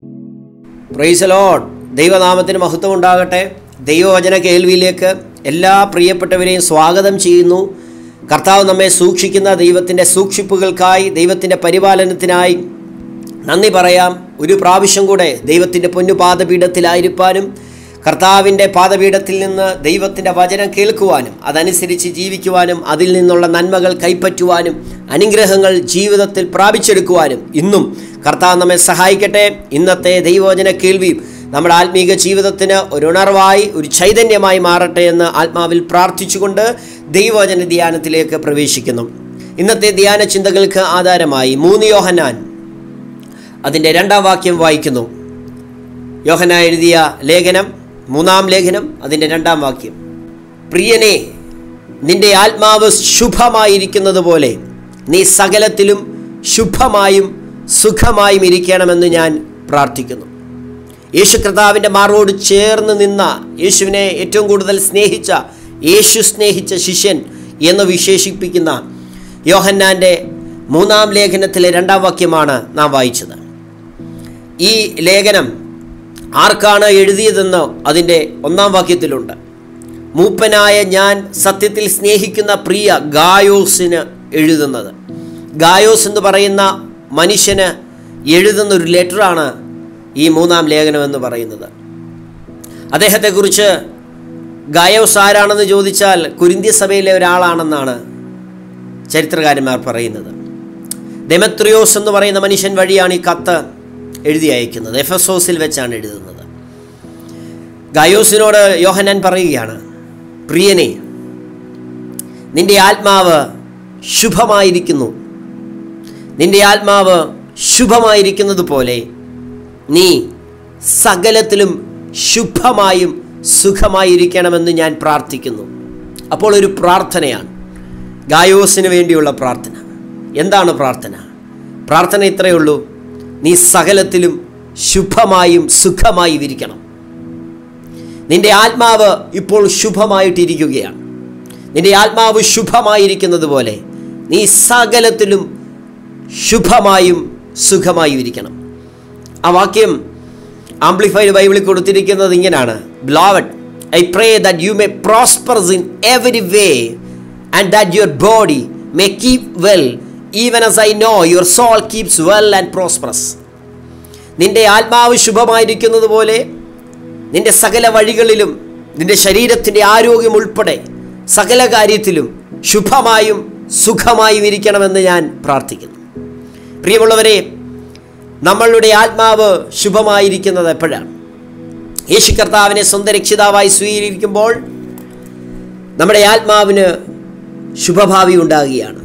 price load ദൈവനാമത്തിന് മഹത്വം ഉണ്ടാകട്ടെ ദൈവവചന കേൾവിയിലേക്ക് എല്ലാ പ്രിയപ്പെട്ടവരെയും സ്വാഗതം ചെയ്യുന്നു കർത്താവ് നമ്മെ സൂക്ഷിക്കുന്ന ദൈവത്തിൻ്റെ സൂക്ഷിപ്പുകൾക്കായി ദൈവത്തിൻ്റെ പരിപാലനത്തിനായി നന്ദി പറയാം ഒരു പ്രാവശ്യം കൂടെ ദൈവത്തിൻ്റെ പൊന്നു പാദപീഠത്തിലായിരിക്കാനും കർത്താവിൻ്റെ പാദപീഠത്തിൽ നിന്ന് ദൈവത്തിൻ്റെ വചനം കേൾക്കുവാനും അതനുസരിച്ച് ജീവിക്കുവാനും അതിൽ നിന്നുള്ള നന്മകൾ കൈപ്പറ്റുവാനും അനുഗ്രഹങ്ങൾ ജീവിതത്തിൽ പ്രാപിച്ചെടുക്കുവാനും ഇന്നും കർത്താവ് നമ്മെ സഹായിക്കട്ടെ ഇന്നത്തെ ദൈവവചന കേൾവിയും നമ്മുടെ ആത്മീക ജീവിതത്തിന് ഒരു ഉണർവായി ഒരു ചൈതന്യമായി മാറട്ടെ എന്ന് ആത്മാവിൽ പ്രാർത്ഥിച്ചുകൊണ്ട് ദൈവവചന ധ്യാനത്തിലേക്ക് പ്രവേശിക്കുന്നു ഇന്നത്തെ ധ്യാന ചിന്തകൾക്ക് ആധാരമായി മൂന്ന് യോഹന്നാൻ അതിൻ്റെ രണ്ടാം വാക്യം വായിക്കുന്നു യോഹന എഴുതിയ ലേഖനം മൂന്നാം ലേഖനം അതിൻ്റെ രണ്ടാം വാക്യം പ്രിയനെ നിന്റെ ആത്മാവ് ശുഭമായിരിക്കുന്നത് പോലെ നീ സകലത്തിലും ശുഭമായും സുഖമായും ഇരിക്കണമെന്ന് ഞാൻ പ്രാർത്ഥിക്കുന്നു യേശു കർത്താവിൻ്റെ മാറോട് ചേർന്ന് നിന്ന യേശുവിനെ ഏറ്റവും കൂടുതൽ സ്നേഹിച്ച യേശു സ്നേഹിച്ച ശിഷ്യൻ എന്ന് വിശേഷിപ്പിക്കുന്ന യോഹന്നാൻ്റെ മൂന്നാം ലേഖനത്തിലെ രണ്ടാം വാക്യമാണ് നാം വായിച്ചത് ഈ ലേഖനം ആർക്കാണ് എഴുതിയതെന്ന് അതിൻ്റെ ഒന്നാം വാക്യത്തിലുണ്ട് മൂപ്പനായ ഞാൻ സത്യത്തിൽ സ്നേഹിക്കുന്ന പ്രിയ ഗായോസിന് എഴുതുന്നത് ഗായോസ് എന്ന് പറയുന്ന മനുഷ്യന് എഴുതുന്ന ഒരു ലെറ്ററാണ് ഈ മൂന്നാം ലേഖനം എന്ന് പറയുന്നത് അദ്ദേഹത്തെക്കുറിച്ച് ഗായോസ് ആരാണെന്ന് ചോദിച്ചാൽ കുരിന്ത്യ സഭയിലെ ഒരാളാണെന്നാണ് ചരിത്രകാരന്മാർ പറയുന്നത് ഡെമത്രിയോസ് എന്ന് പറയുന്ന മനുഷ്യൻ വഴിയാണ് ഈ കത്ത് എഴുതി അയക്കുന്നത് എഫസോസിൽ വെച്ചാണ് എഴുതുന്നത് ഗായോസിനോട് യോഹന്നാൻ പറയുകയാണ് പ്രിയനെ നിന്റെ ആത്മാവ് ശുഭമായിരിക്കുന്നു നിന്റെ ആത്മാവ് ശുഭമായിരിക്കുന്നത് പോലെ നീ സകലത്തിലും ശുഭമായും സുഖമായിരിക്കണമെന്ന് ഞാൻ പ്രാർത്ഥിക്കുന്നു അപ്പോൾ ഒരു പ്രാർത്ഥനയാണ് ഗായോസിന് വേണ്ടിയുള്ള പ്രാർത്ഥന എന്താണ് പ്രാർത്ഥന പ്രാർത്ഥന ഇത്രയേ ഉള്ളൂ നീ സകലത്തിലും ശുഭമായും സുഖമായും ഇരിക്കണം നിന്റെ ആത്മാവ് ഇപ്പോൾ ശുഭമായിട്ടിരിക്കുകയാണ് നിന്റെ ആത്മാവ് ശുഭമായിരിക്കുന്നത് പോലെ നീ സകലത്തിലും ശുഭമായും സുഖമായും ഇരിക്കണം ആ വാക്യം ആംപ്ലിഫൈഡ് ബൈബിളിൽ കൊടുത്തിരിക്കുന്നത് ഇങ്ങനെയാണ് beloved I pray that you may prospers in every way and that your body may keep well even as I know your soul keeps well and prosperous നിന്റെ ആത്മാവ് ശുഭമായിരിക്കുന്നത് പോലെ നിന്റെ സകല വഴികളിലും നിന്റെ ശരീരത്തിൻ്റെ ആരോഗ്യം ഉൾപ്പെടെ സകല കാര്യത്തിലും ശുഭമായും സുഖമായും ഇരിക്കണമെന്ന് ഞാൻ പ്രാർത്ഥിക്കുന്നു പ്രിയമുള്ളവരെ നമ്മളുടെ ആത്മാവ് ശുഭമായിരിക്കുന്നത് എപ്പോഴാണ് യേശു കർത്താവിനെ സ്വന്തം രക്ഷിതാവായി സ്വീകരിക്കുമ്പോൾ നമ്മുടെ ആത്മാവിന് ശുഭഭാവി ഉണ്ടാകുകയാണ്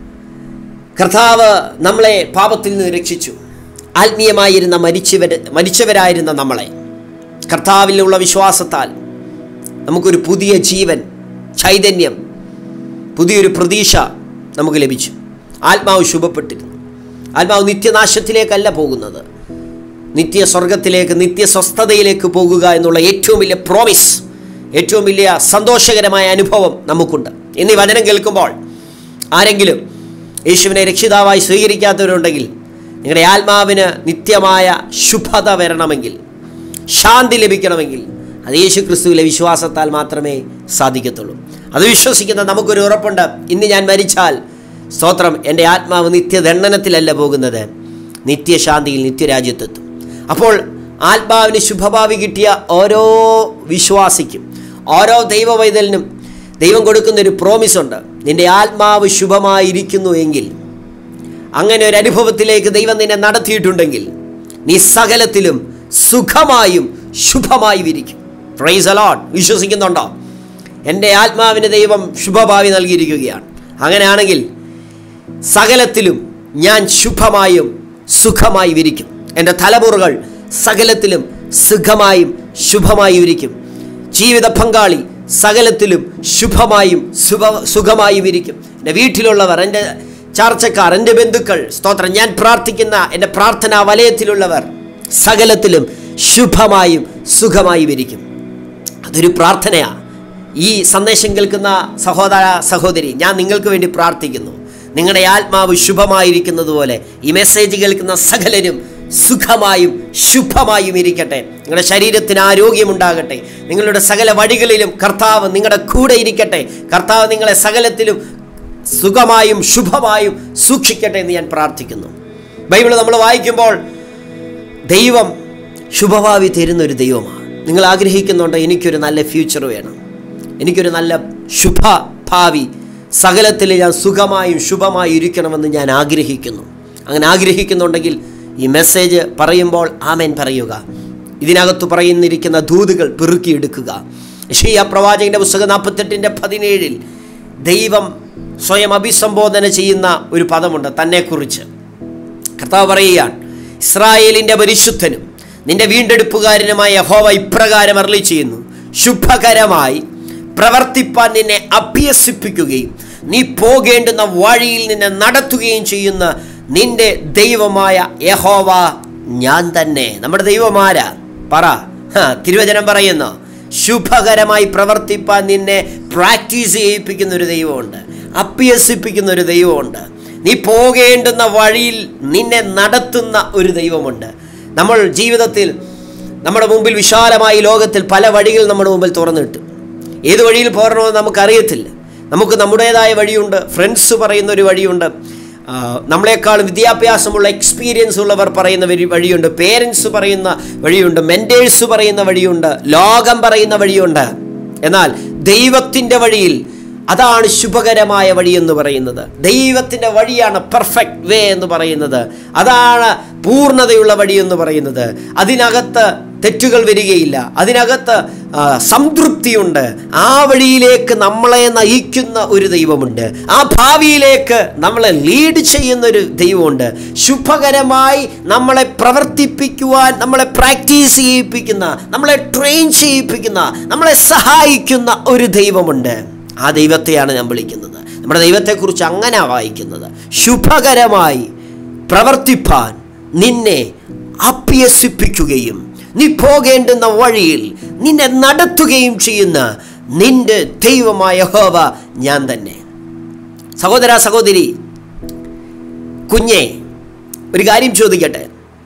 കർത്താവ് നമ്മളെ പാപത്തിൽ നിന്ന് രക്ഷിച്ചു ആത്മീയമായിരുന്ന മരിച്ചവർ മരിച്ചവരായിരുന്ന നമ്മളെ കർത്താവിലുള്ള വിശ്വാസത്താൽ നമുക്കൊരു പുതിയ ജീവൻ ചൈതന്യം പുതിയൊരു പ്രതീക്ഷ നമുക്ക് ലഭിച്ചു ആത്മാവ് ശുഭപ്പെട്ടിരുന്നു ആത്മാവ് നിത്യനാശത്തിലേക്കല്ല പോകുന്നത് നിത്യ സ്വർഗത്തിലേക്ക് നിത്യസ്വസ്ഥതയിലേക്ക് പോകുക എന്നുള്ള ഏറ്റവും വലിയ പ്രോമിസ് ഏറ്റവും വലിയ സന്തോഷകരമായ അനുഭവം നമുക്കുണ്ട് എന്നീ വചനം കേൾക്കുമ്പോൾ ആരെങ്കിലും യേശുവിനെ രക്ഷിതാവായി സ്വീകരിക്കാത്തവരുണ്ടെങ്കിൽ നിങ്ങളുടെ ആത്മാവിന് നിത്യമായ ശുഭത വരണമെങ്കിൽ ശാന്തി ലഭിക്കണമെങ്കിൽ അത് യേശു ക്രിസ്തുവിലെ വിശ്വാസത്താൽ മാത്രമേ സാധിക്കത്തുള്ളൂ അത് വിശ്വസിക്കുന്ന നമുക്കൊരു ഉറപ്പുണ്ട് ഇന്ന് ഞാൻ മരിച്ചാൽ സ്തോത്രം എൻ്റെ ആത്മാവ് നിത്യദണ്ഡനത്തിലല്ല പോകുന്നത് നിത്യശാന്തിയിൽ നിത്യരാജ്യത്തെത്തും അപ്പോൾ ആത്മാവിന് ശുഭഭാവി കിട്ടിയ ഓരോ വിശ്വാസിക്കും ഓരോ ദൈവവൈതലിനും ദൈവം കൊടുക്കുന്ന ഒരു പ്രോമിസ് ഉണ്ട് നിന്റെ ആത്മാവ് ശുഭമായിരിക്കുന്നു എങ്കിൽ അങ്ങനെ ഒരു അനുഭവത്തിലേക്ക് ദൈവം നിന്നെ നടത്തിയിട്ടുണ്ടെങ്കിൽ നീ സകലത്തിലും സുഖമായും ശുഭമായും ഇരിക്കും പ്രൈസ് അലോട്ട് വിശ്വസിക്കുന്നുണ്ടോ എൻ്റെ ആത്മാവിന് ദൈവം ശുഭഭാവി നൽകിയിരിക്കുകയാണ് അങ്ങനെയാണെങ്കിൽ സകലത്തിലും ഞാൻ ശുഭമായും സുഖമായും ഇരിക്കും എൻ്റെ തലമുറകൾ സകലത്തിലും സുഖമായും ശുഭമായും ഇരിക്കും ജീവിത പങ്കാളി സകലത്തിലും ശുഭമായും ശുഭ സുഖമായും ഇരിക്കും എൻ്റെ വീട്ടിലുള്ളവർ എൻ്റെ ചാർച്ചക്കാർ എൻ്റെ ബന്ധുക്കൾ സ്തോത്രം ഞാൻ പ്രാർത്ഥിക്കുന്ന എൻ്റെ പ്രാർത്ഥനാ വലയത്തിലുള്ളവർ സകലത്തിലും ശുഭമായും സുഖമായും ഇരിക്കും അതൊരു പ്രാർത്ഥനയാണ് ഈ സന്ദേശം കേൾക്കുന്ന സഹോദര സഹോദരി ഞാൻ നിങ്ങൾക്ക് വേണ്ടി പ്രാർത്ഥിക്കുന്നു നിങ്ങളുടെ ആത്മാവ് ശുഭമായിരിക്കുന്നത് പോലെ ഈ മെസ്സേജ് കേൾക്കുന്ന സകലരും സുഖമായും ശുഭമായും ഇരിക്കട്ടെ നിങ്ങളുടെ ശരീരത്തിന് ആരോഗ്യമുണ്ടാകട്ടെ നിങ്ങളുടെ സകല വഴികളിലും കർത്താവ് നിങ്ങളുടെ കൂടെ ഇരിക്കട്ടെ കർത്താവ് നിങ്ങളെ സകലത്തിലും സുഖമായും ശുഭമായും സൂക്ഷിക്കട്ടെ എന്ന് ഞാൻ പ്രാർത്ഥിക്കുന്നു ബൈബിൾ നമ്മൾ വായിക്കുമ്പോൾ ദൈവം ശുഭഭാവി തരുന്ന ഒരു ദൈവമാണ് നിങ്ങൾ ആഗ്രഹിക്കുന്നുണ്ട് എനിക്കൊരു നല്ല ഫ്യൂച്ചർ വേണം എനിക്കൊരു നല്ല ശുഭ ഭാവി സകലത്തിൽ ഞാൻ സുഖമായും ശുഭമായും ഇരിക്കണമെന്ന് ഞാൻ ആഗ്രഹിക്കുന്നു അങ്ങനെ ആഗ്രഹിക്കുന്നുണ്ടെങ്കിൽ ഈ മെസ്സേജ് പറയുമ്പോൾ ആമേൻ പറയുക ഇതിനകത്ത് പറയുന്നിരിക്കുന്ന ദൂതുകൾ പെറുക്കിയെടുക്കുക ഷീയ പ്രവാചകന്റെ പുസ്തകം നാൽപ്പത്തെട്ടിൻ്റെ പതിനേഴിൽ ദൈവം സ്വയം അഭിസംബോധന ചെയ്യുന്ന ഒരു പദമുണ്ട് തന്നെക്കുറിച്ച് കർത്താവ് പറയുകയാണ് ഇസ്രായേലിൻ്റെ പരിശുദ്ധനും നിന്റെ വീണ്ടെടുപ്പുകാരനുമായ യഹോവ ഇപ്രകാരം അരളി ചെയ്യുന്നു ശുഭകരമായി പ്രവർത്തിപ്പാൻ നിന്നെ അഭ്യസിപ്പിക്കുകയും നീ പോകേണ്ടുന്ന വഴിയിൽ നിന്നെ നടത്തുകയും ചെയ്യുന്ന നിന്റെ ദൈവമായ യഹോവ ഞാൻ തന്നെ നമ്മുടെ ദൈവമാരാ പറ ഹാ, തിരുവചനം പറയുന്നു ശുഭകരമായി പ്രവർത്തിപ്പാൻ നിന്നെ പ്രാക്ടീസ് ചെയ്യിപ്പിക്കുന്ന ഒരു ദൈവമുണ്ട് അഭ്യസിപ്പിക്കുന്ന ഒരു ദൈവമുണ്ട് നീ പോകേണ്ടുന്ന വഴിയിൽ നിന്നെ നടത്തുന്ന ഒരു ദൈവമുണ്ട് നമ്മൾ ജീവിതത്തിൽ നമ്മുടെ മുമ്പിൽ വിശാലമായ ഈ ലോകത്തിൽ പല വഴികൾ നമ്മുടെ മുമ്പിൽ തുറന്നിട്ടു ഏത് വഴിയിൽ പോകണമെന്ന് നമുക്കറിയത്തില്ല നമുക്ക് നമ്മുടേതായ വഴിയുണ്ട് ഫ്രണ്ട്സ് പറയുന്ന ഒരു വഴിയുണ്ട് ആ, നമ്മളെക്കാളും വിദ്യാഭ്യാസമുള്ള എക്സ്പീരിയൻസ് ഉള്ളവർ പറയുന്ന വഴി- വഴിയുണ്ട് പേരൻസ് പറയുന്ന വഴിയുണ്ട് മെൻറ്റേഴ്സ് പറയുന്ന വഴിയുണ്ട് ലോകം പറയുന്ന വഴിയുണ്ട് എന്നാൽ ദൈവത്തിൻ്റെ വഴിയിൽ അതാണ് ശുഭകരമായ വഴി എന്ന് പറയുന്നത് ദൈവത്തിൻ്റെ വഴിയാണ് പെർഫെക്റ്റ് വേ എന്ന് പറയുന്നത് അതാണ് പൂർണ്ണതയുള്ള വഴി എന്ന് പറയുന്നത് അതിനകത്ത് തെറ്റുകൾ വരികയില്ല അതിനകത്ത് ആ, സംതൃപ്തിയുണ്ട് ആ വഴിയിലേക്ക് നമ്മളെ നയിക്കുന്ന ഒരു ദൈവമുണ്ട് ആ ഭാവിയിലേക്ക് നമ്മളെ ലീഡ് ചെയ്യുന്ന ഒരു ദൈവമുണ്ട് ശുഭകരമായി നമ്മളെ പ്രവർത്തിപ്പിക്കുവാൻ നമ്മളെ പ്രാക്ടീസ് ചെയ്യിപ്പിക്കുന്ന നമ്മളെ ട്രെയിൻ ചെയ്യിപ്പിക്കുന്ന നമ്മളെ സഹായിക്കുന്ന ഒരു ദൈവമുണ്ട് ആ ദൈവത്തെയാണ് ഞാൻ വിളിക്കുന്നത് നമ്മുടെ ദൈവത്തെക്കുറിച്ച് അങ്ങനെ വായിക്കുന്നത് ശുഭകരമായി പ്രവർത്തിപ്പാൻ നിന്നെ അഭ്യസിപ്പിക്കുകയും നീ പോകേണ്ടുന്ന വഴിയിൽ നിന്നെ നടത്തുകയും ചെയ്യുന്ന നിന്റെ ദൈവമായ ഹോവ ഞാൻ തന്നെ സഹോദര സഹോദരി കുഞ്ഞെ ഒരു കാര്യം ചോദിക്കട്ടെ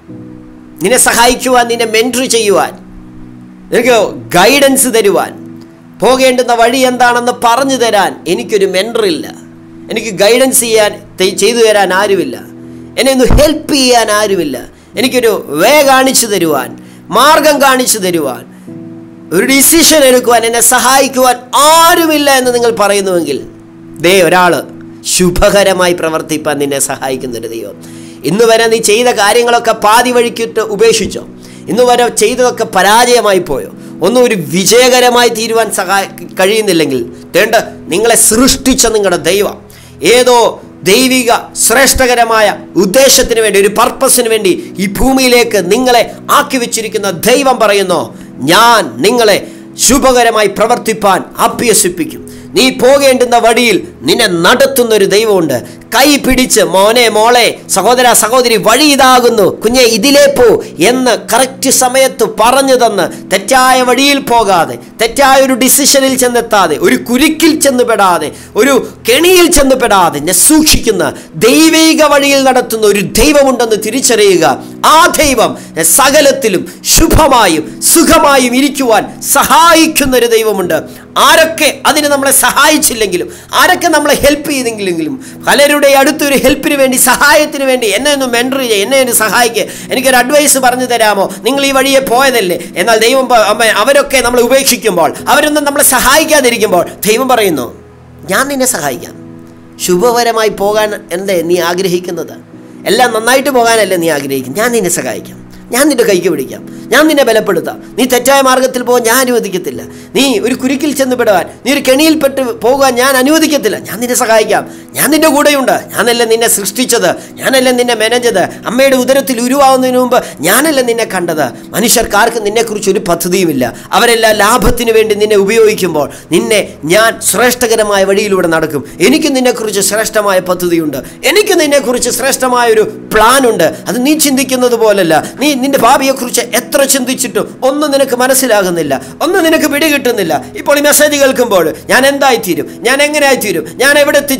നിന്നെ സഹായിക്കുവാൻ നിന്നെ മെൻട്രി ചെയ്യുവാൻ നിനക്ക് ഗൈഡൻസ് തരുവാൻ പോകേണ്ടുന്ന വഴി എന്താണെന്ന് പറഞ്ഞു തരാൻ എനിക്കൊരു മെൻറ്ററില്ല എനിക്ക് ഗൈഡൻസ് ചെയ്യാൻ തെ- ചെയ്തു തരാൻ ആരുമില്ല എന്നെ ഒന്ന് ഹെൽപ്പ് ചെയ്യാൻ ആരുമില്ല എനിക്കൊരു വേ കാണിച്ചു തരുവാൻ മാർഗം കാണിച്ചു തരുവാൻ ഒരു ഡിസിഷൻ എടുക്കുവാൻ എന്നെ സഹായിക്കുവാൻ ആരുമില്ല എന്ന് നിങ്ങൾ പറയുന്നുവെങ്കിൽ ദേ ഒരാൾ ശുഭകരമായി പ്രവർത്തിപ്പാൻ നിന്നെ സഹായിക്കുന്ന ഒരു ദൈവം ഇന്ന് വരെ നീ ചെയ്ത കാര്യങ്ങളൊക്കെ പാതി വഴിക്കിട്ട് ഉപേക്ഷിച്ചോ ഇന്ന് വരെ ചെയ്തതൊക്കെ പരാജയമായി പോയോ ഒന്നും ഒരു വിജയകരമായി തീരുവാൻ സഹായ കഴിയുന്നില്ലെങ്കിൽ തേണ്ട നിങ്ങളെ സൃഷ്ടിച്ച നിങ്ങളുടെ ദൈവം ഏതോ ദൈവിക ശ്രേഷ്ഠകരമായ ഉദ്ദേശത്തിന് വേണ്ടി ഒരു പർപ്പസിന് വേണ്ടി ഈ ഭൂമിയിലേക്ക് നിങ്ങളെ ആക്കി വെച്ചിരിക്കുന്ന ദൈവം പറയുന്നു ഞാൻ നിങ്ങളെ ശുഭകരമായി പ്രവർത്തിപ്പാൻ അഭ്യസിപ്പിക്കും നീ പോകേണ്ടുന്ന വഴിയിൽ നിന്നെ നടത്തുന്ന ഒരു ദൈവമുണ്ട് കൈ പിടിച്ച് മോനെ മോളെ സഹോദര സഹോദരി വഴി ഇതാകുന്നു കുഞ്ഞെ ഇതിലേ പോ എന്ന് കറക്റ്റ് സമയത്ത് പറഞ്ഞു തന്ന് തെറ്റായ വഴിയിൽ പോകാതെ തെറ്റായ ഒരു ഡിസിഷനിൽ ചെന്നെത്താതെ ഒരു കുരുക്കിൽ ചെന്ന് പെടാതെ ഒരു കെണിയിൽ ചെന്ന് പെടാതെ എന്നെ സൂക്ഷിക്കുന്ന ദൈവിക വഴിയിൽ നടത്തുന്ന ഒരു ദൈവമുണ്ടെന്ന് തിരിച്ചറിയുക ആ ദൈവം സകലത്തിലും ശുഭമായും സുഖമായും ഇരിക്കുവാൻ സഹായിക്കുന്ന ഒരു ദൈവമുണ്ട് ആരൊക്കെ അതിന് നമ്മളെ സഹായിച്ചില്ലെങ്കിലും ആരൊക്കെ നമ്മളെ ഹെൽപ്പ് ചെയ്തെങ്കിലും പലരുടെ അടുത്തൊരു ഹെൽപ്പിന് വേണ്ടി സഹായത്തിന് വേണ്ടി എന്നെ ഒന്ന് മെൻറ്റർ ചെയ്യുക എന്നെ ഒന്ന് സഹായിക്കുക എനിക്കൊരു അഡ്വൈസ് പറഞ്ഞു തരാമോ നിങ്ങൾ ഈ വഴിയെ പോയതല്ലേ എന്നാൽ ദൈവം പ- അമ്മ അവരൊക്കെ നമ്മളെ ഉപേക്ഷിക്കുമ്പോൾ അവരൊന്നും നമ്മളെ സഹായിക്കാതിരിക്കുമ്പോൾ ദൈവം പറയുന്നു ഞാൻ നിന്നെ സഹായിക്കാം ശുഭകരമായി പോകാൻ എന്തേ നീ ആഗ്രഹിക്കുന്നത് എല്ലാം നന്നായിട്ട് പോകാനല്ലേ നീ ആഗ്രഹിക്കും ഞാൻ നിന്നെ സഹായിക്കാം ഞാൻ നിന്റെ കൈക്ക് പിടിക്കാം ഞാൻ നിന്നെ ബലപ്പെടുത്താം നീ തെറ്റായ മാർഗത്തിൽ പോകാൻ ഞാൻ അനുവദിക്കത്തില്ല നീ ഒരു കുരുക്കിൽ ചെന്ന് പെടുവാൻ നീ ഒരു കെണിയിൽപ്പെട്ട് പോകാൻ ഞാൻ അനുവദിക്കത്തില്ല ഞാൻ നിന്നെ സഹായിക്കാം ഞാൻ നിന്റെ കൂടെയുണ്ട് ഞാനല്ലേ നിന്നെ സൃഷ്ടിച്ചത് ഞാനല്ലേ നിന്നെ മെനഞ്ഞത് അമ്മയുടെ ഉദരത്തിൽ ഉരുവാകുന്നതിന് മുമ്പ് ഞാനല്ലേ നിന്നെ കണ്ടത് മനുഷ്യർക്കാർക്കും നിന്നെക്കുറിച്ച് ഒരു പദ്ധതിയുമില്ല അവരെല്ലാം ലാഭത്തിന് വേണ്ടി നിന്നെ ഉപയോഗിക്കുമ്പോൾ നിന്നെ ഞാൻ ശ്രേഷ്ഠകരമായ വഴിയിലൂടെ നടക്കും എനിക്ക് നിന്നെക്കുറിച്ച് ശ്രേഷ്ഠമായ പദ്ധതിയുണ്ട് എനിക്ക് നിന്നെക്കുറിച്ച് ശ്രേഷ്ഠമായ ഒരു പ്ലാൻ ഉണ്ട് അത് നീ ചിന്തിക്കുന്നത് പോലല്ല നീ നിന്റെ ഭാവിയെക്കുറിച്ച് എത്ര ചിന്തിച്ചിട്ടും ഒന്നും നിനക്ക് മനസ്സിലാകുന്നില്ല ഒന്നും നിനക്ക് പിടികിട്ടുന്നില്ല ഇപ്പോൾ ഈ മെസ്സേജ് കേൾക്കുമ്പോൾ ഞാൻ എന്തായിത്തീരും ഞാൻ എങ്ങനെ ആയിത്തീരും ഞാൻ എവിടെ എത്തിച്ചേരും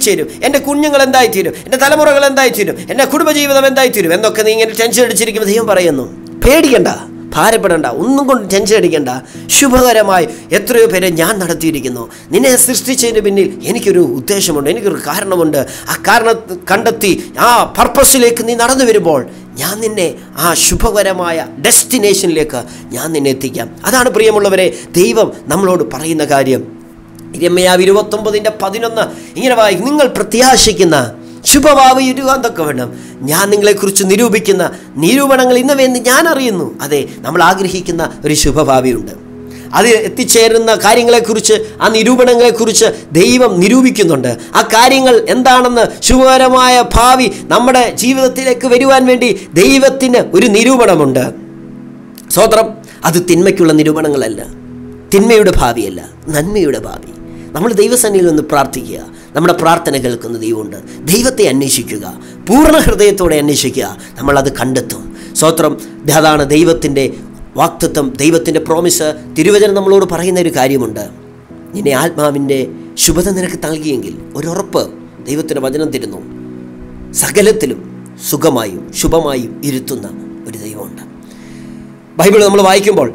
എൻ്റെ കുഞ്ഞുങ്ങൾ എന്തായിത്തീരും എൻ്റെ തലമുറകൾ എന്തായിത്തീരും എൻ്റെ കുടുംബജീവിതം എന്തായിത്തീരും എന്നൊക്കെ നീ ഇങ്ങനെ ടെൻഷൻ അടിച്ചിരിക്കുമ്പോൾ ദൈവം പറയുന്നു പേടിക്കണ്ട ഭാരപ്പെടണ്ട ഒന്നും കൊണ്ട് ടെൻഷൻ അടിക്കണ്ട ശുഭകരമായി എത്രയോ പേരെ ഞാൻ നടത്തിയിരിക്കുന്നു നിന്നെ സൃഷ്ടിച്ചതിന് പിന്നിൽ എനിക്കൊരു ഉദ്ദേശമുണ്ട് എനിക്കൊരു കാരണമുണ്ട് ആ കാരണം കണ്ടെത്തി ആ പർപ്പസിലേക്ക് നീ നടന്നു വരുമ്പോൾ ഞാൻ നിന്നെ ആ ശുഭകരമായ ഡെസ്റ്റിനേഷനിലേക്ക് ഞാൻ നിന്നെ എത്തിക്കാം അതാണ് പ്രിയമുള്ളവരെ ദൈവം നമ്മളോട് പറയുന്ന കാര്യം ഇരമ്മയാവ് ഇരുപത്തൊമ്പതിൻ്റെ പതിനൊന്ന് ഇങ്ങനെ വായി നിങ്ങൾ പ്രത്യാശിക്കുന്ന ശുഭഭാവി ഇരുകാന്തൊക്കെ വേണം ഞാൻ നിങ്ങളെക്കുറിച്ച് നിരൂപിക്കുന്ന നിരൂപണങ്ങൾ ഇന്നവയെന്ന് ഞാൻ അറിയുന്നു അതെ നമ്മൾ ആഗ്രഹിക്കുന്ന ഒരു ശുഭഭാവിയുണ്ട് അത് എത്തിച്ചേരുന്ന കാര്യങ്ങളെക്കുറിച്ച് ആ നിരൂപണങ്ങളെക്കുറിച്ച് ദൈവം നിരൂപിക്കുന്നുണ്ട് ആ കാര്യങ്ങൾ എന്താണെന്ന് ശുഭകരമായ ഭാവി നമ്മുടെ ജീവിതത്തിലേക്ക് വരുവാൻ വേണ്ടി ദൈവത്തിന് ഒരു നിരൂപണമുണ്ട് സ്വോത്രം അത് തിന്മയ്ക്കുള്ള നിരൂപണങ്ങളല്ല തിന്മയുടെ ഭാവിയല്ല നന്മയുടെ ഭാവി നമ്മൾ ദൈവസന്നിധിയിൽ നിന്ന് പ്രാർത്ഥിക്കുക നമ്മുടെ പ്രാർത്ഥന കേൾക്കുന്ന ദൈവമുണ്ട് ദൈവത്തെ അന്വേഷിക്കുക പൂർണ്ണ ഹൃദയത്തോടെ അന്വേഷിക്കുക നമ്മളത് കണ്ടെത്തും സ്വോത്രം അതാണ് ദൈവത്തിൻ്റെ വാക്തത്വം ദൈവത്തിൻ്റെ പ്രോമിസ് തിരുവചനം നമ്മളോട് പറയുന്ന ഒരു കാര്യമുണ്ട് നിന്നെ ആത്മാവിൻ്റെ ശുഭത നിനക്ക് നൽകിയെങ്കിൽ ഒരുറപ്പ് ദൈവത്തിൻ്റെ വചനം തരുന്നു സകലത്തിലും സുഖമായും ശുഭമായും ഇരുത്തുന്ന ഒരു ദൈവമുണ്ട് ബൈബിൾ നമ്മൾ വായിക്കുമ്പോൾ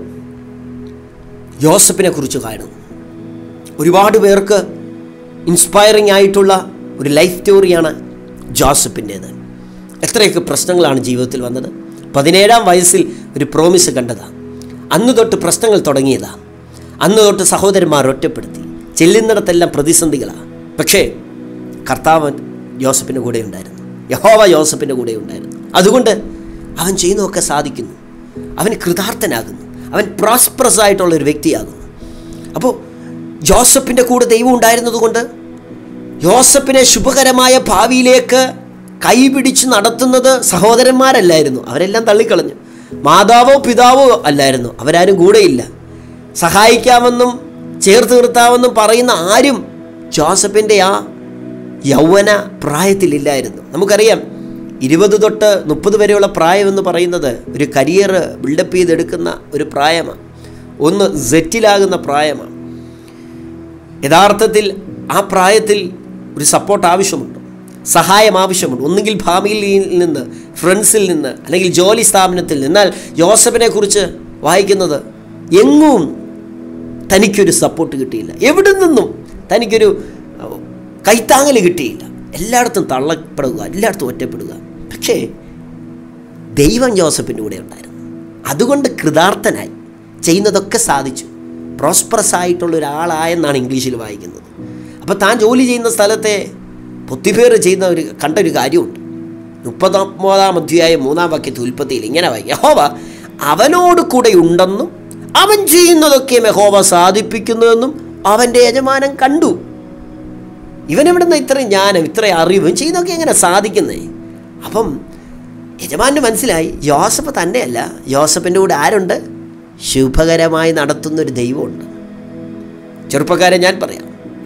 യോസഫിനെ കുറിച്ച് കാണുന്നു ഒരുപാട് പേർക്ക് ഇൻസ്പയറിംഗ് ആയിട്ടുള്ള ഒരു ലൈഫ് സ്റ്റോറിയാണ് ജോസഫിൻ്റേത് എത്രയൊക്കെ പ്രശ്നങ്ങളാണ് ജീവിതത്തിൽ വന്നത് പതിനേഴാം വയസ്സിൽ ഒരു പ്രോമിസ് കണ്ടതാണ് അന്ന് തൊട്ട് പ്രശ്നങ്ങൾ തുടങ്ങിയതാണ് അന്ന് തൊട്ട് സഹോദരന്മാർ ഒറ്റപ്പെടുത്തി ചെല്ലുന്നിടത്തെല്ലാം പ്രതിസന്ധികളാണ് പക്ഷേ കർത്താവൻ യോസഫിൻ്റെ കൂടെ ഉണ്ടായിരുന്നു യഹോവ യോസഫിൻ്റെ കൂടെ ഉണ്ടായിരുന്നു അതുകൊണ്ട് അവൻ ചെയ്യുന്നതൊക്കെ സാധിക്കുന്നു അവൻ കൃതാർത്ഥനാകുന്നു അവൻ പ്രോസ്പറസ് ആയിട്ടുള്ള ഒരു വ്യക്തിയാകുന്നു അപ്പോൾ ജോസഫിൻ്റെ കൂടെ ദൈവം ഉണ്ടായിരുന്നതുകൊണ്ട് യോസഫിനെ ശുഭകരമായ ഭാവിയിലേക്ക് കൈപിടിച്ച് നടത്തുന്നത് സഹോദരന്മാരല്ലായിരുന്നു അവരെല്ലാം തള്ളിക്കളഞ്ഞു മാതാവോ പിതാവോ അല്ലായിരുന്നു അവരാരും കൂടെയില്ല സഹായിക്കാമെന്നും ചേർത്ത് നിർത്താമെന്നും പറയുന്ന ആരും ജോസഫിൻ്റെ ആ യൗവന പ്രായത്തിലില്ലായിരുന്നു നമുക്കറിയാം ഇരുപത് തൊട്ട് മുപ്പത് വരെയുള്ള പ്രായമെന്ന് പറയുന്നത് ഒരു കരിയർ ബിൽഡപ്പ് ചെയ്തെടുക്കുന്ന ഒരു പ്രായമാണ് ഒന്ന് സെറ്റിലാകുന്ന പ്രായമാണ് യഥാർത്ഥത്തിൽ ആ പ്രായത്തിൽ ഒരു സപ്പോർട്ട് ആവശ്യമുണ്ട് സഹായം ആവശ്യമുണ്ട് ഒന്നുകിൽ ഫാമിലിയിൽ നിന്ന് ഫ്രണ്ട്സിൽ നിന്ന് അല്ലെങ്കിൽ ജോലി സ്ഥാപനത്തിൽ നിന്ന് എന്നാൽ ജോസഫിനെ കുറിച്ച് വായിക്കുന്നത് എങ്ങും തനിക്കൊരു സപ്പോർട്ട് കിട്ടിയില്ല എവിടെ നിന്നും തനിക്കൊരു അഹ്, കൈത്താങ്ങൽ കിട്ടിയില്ല എല്ലായിടത്തും തള്ളപ്പെടുക എല്ലായിടത്തും ഒറ്റപ്പെടുക പക്ഷേ ദൈവം ജോസഫിൻ്റെ കൂടെ ഉണ്ടായിരുന്നു അതുകൊണ്ട് കൃതാർത്ഥനായി ചെയ്യുന്നതൊക്കെ സാധിച്ചു പ്രോസ്പറസ് ആയിട്ടുള്ള ഒരാളായെന്നാണ് ഇംഗ്ലീഷിൽ വായിക്കുന്നത് അപ്പോൾ താൻ ജോലി ചെയ്യുന്ന സ്ഥലത്തെ പൊത്തിപ്പേർ ചെയ്യുന്ന ഒരു കണ്ട ഒരു കാര്യമുണ്ട് മുപ്പത്തൊമ്പതാം അധ്യായം മൂന്നാം വാക്യത്തിൽ ഉൽപ്പത്തിയിൽ ഇങ്ങനെ വായിക്കും യഹോവ അവനോട് കൂടെ ഉണ്ടെന്നും അവൻ ചെയ്യുന്നതൊക്കെ യഹോവ സാധിപ്പിക്കുന്നുവെന്നും അവൻ്റെ യജമാനൻ കണ്ടു ഇവനെവിടുന്ന് ഇത്രയും ജ്ഞാനം ഇത്രയും അറിവും ചെയ്യുന്നതൊക്കെ എങ്ങനെ സാധിക്കുന്നേ അപ്പം യജമാന് മനസ്സിലായി യോസഫ് തന്നെയല്ല യോസഫിൻ്റെ കൂടെ ആരുണ്ട് ശുഭകരമായി നടത്തുന്നൊരു ദൈവമുണ്ട് ചെറുപ്പക്കാരെ ഞാൻ പറയാം